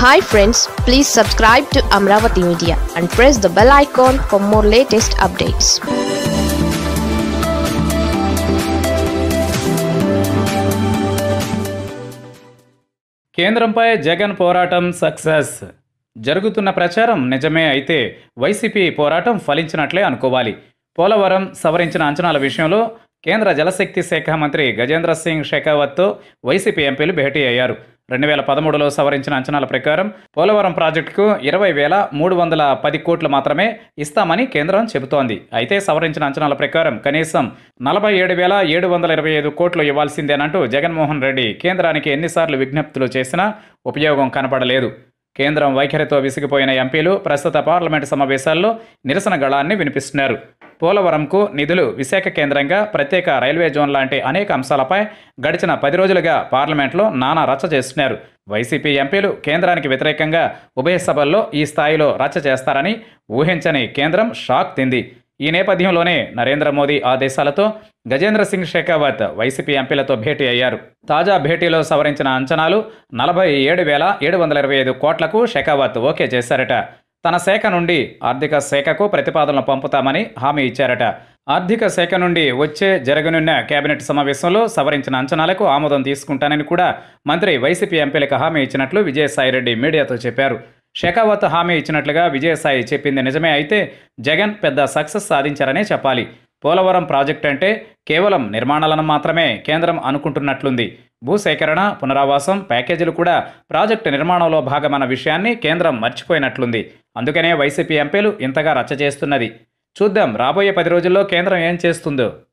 hi friends please subscribe to Amaravati media and press the bell icon for more latest updates కేంద్రంపై జగన్ పోరాటం success జరుగుతున్న ప్రచారం నిజమే అయితే వైసీపీ పోరాటం ఫలించినట్లే అనుకోవాలి పోలవరం సవరించిన అంచనాల విషయంలో కేంద్ర జలశక్తి శాఖ మంత్రి గజేంద్ర సింగ్ షెకావత్తో వైసీపీ ఎంపీలు భేటీ అయ్యారు రెండు వేల పదమూడులో సవరించిన అంచనాల ప్రకారం పోలవరం ప్రాజెక్టుకు ఇరవై వేల మూడు వందల పది కోట్లు మాత్రమే ఇస్తామని కేంద్రం చెబుతోంది అయితే సవరించిన అంచనాల ప్రకారం కనీసం నలభై ఏడు వేల ఏడు వందల ఇరవై ఐదు కోట్లు ఇవ్వాల్సిందేనంటూ జగన్మోహన్ రెడ్డి కేంద్రానికి ఎన్నిసార్లు విజ్ఞప్తులు చేసినా ఉపయోగం కనపడలేదు కేంద్రం వైఖరితో విసిగిపోయిన ఎంపీలు ప్రస్తుత పార్లమెంటు సమావేశాల్లో నిరసన గళాన్ని వినిపిస్తున్నారు పోలవరంకు నిధులు విశాఖ కేంద్రంగా ప్రత్యేక రైల్వే జోన్ లాంటి అనేక అంశాలపై గడిచిన పది రోజులుగా పార్లమెంట్లో నానా రచ్చ చేస్తున్నారు వైసీపీ ఎంపీలు కేంద్రానికి వ్యతిరేకంగా ఉభయ సభల్లో ఈ స్థాయిలో రచ్చ చేస్తారని ఊహించని కేంద్రం షాక్ తింది ఈ నేపథ్యంలోనే నరేంద్ర మోదీ ఆదేశాలతో గజేంద్ర సింగ్ షెకావత్ వైసీపీ ఎంపీలతో భేటీ అయ్యారు తాజా భేటీలో సవరించిన అంచనాలు నలభై ఏడు వేల ఏడు వందల ఇరవై ఐదు కోట్లకు షెకావత్ ఓకే చేశారట తన శాఖ నుండి ఆర్థిక శాఖకు ప్రతిపాదనలు పంపుతామని హామీ ఇచ్చారట ఆర్థిక శాఖ నుండి వచ్చే జరగనున్న కేబినెట్ సమావేశంలో సవరించిన అంచనాలకు ఆమోదం తీసుకుంటానని కూడా మంత్రి వైసీపీ ఎంపీలకు హామీ ఇచ్చినట్లు విజయసాయిరెడ్డి మీడియాతో చెప్పారు షెకావత్ హామీ ఇచ్చినట్లుగా విజయసాయి చెప్పింది నిజమే అయితే జగన్ పెద్ద సక్సెస్ సాధించారనే చెప్పాలి పోలవరం ప్రాజెక్ట్ అంటే కేవలం నిర్మాణాలను మాత్రమే కేంద్రం అనుకుంటున్నట్లుంది భూసేకరణ పునరావాసం ప్యాకేజీలు కూడా ప్రాజెక్టు నిర్మాణంలో భాగమన్న విషయాన్ని కేంద్రం మర్చిపోయినట్లుంది అందుకనే వైసీపీ ఎంపీలు ఇంతగా రచ్చ చేస్తున్నది చూద్దాం రాబోయే పది రోజుల్లో కేంద్రం ఏం చేస్తుందో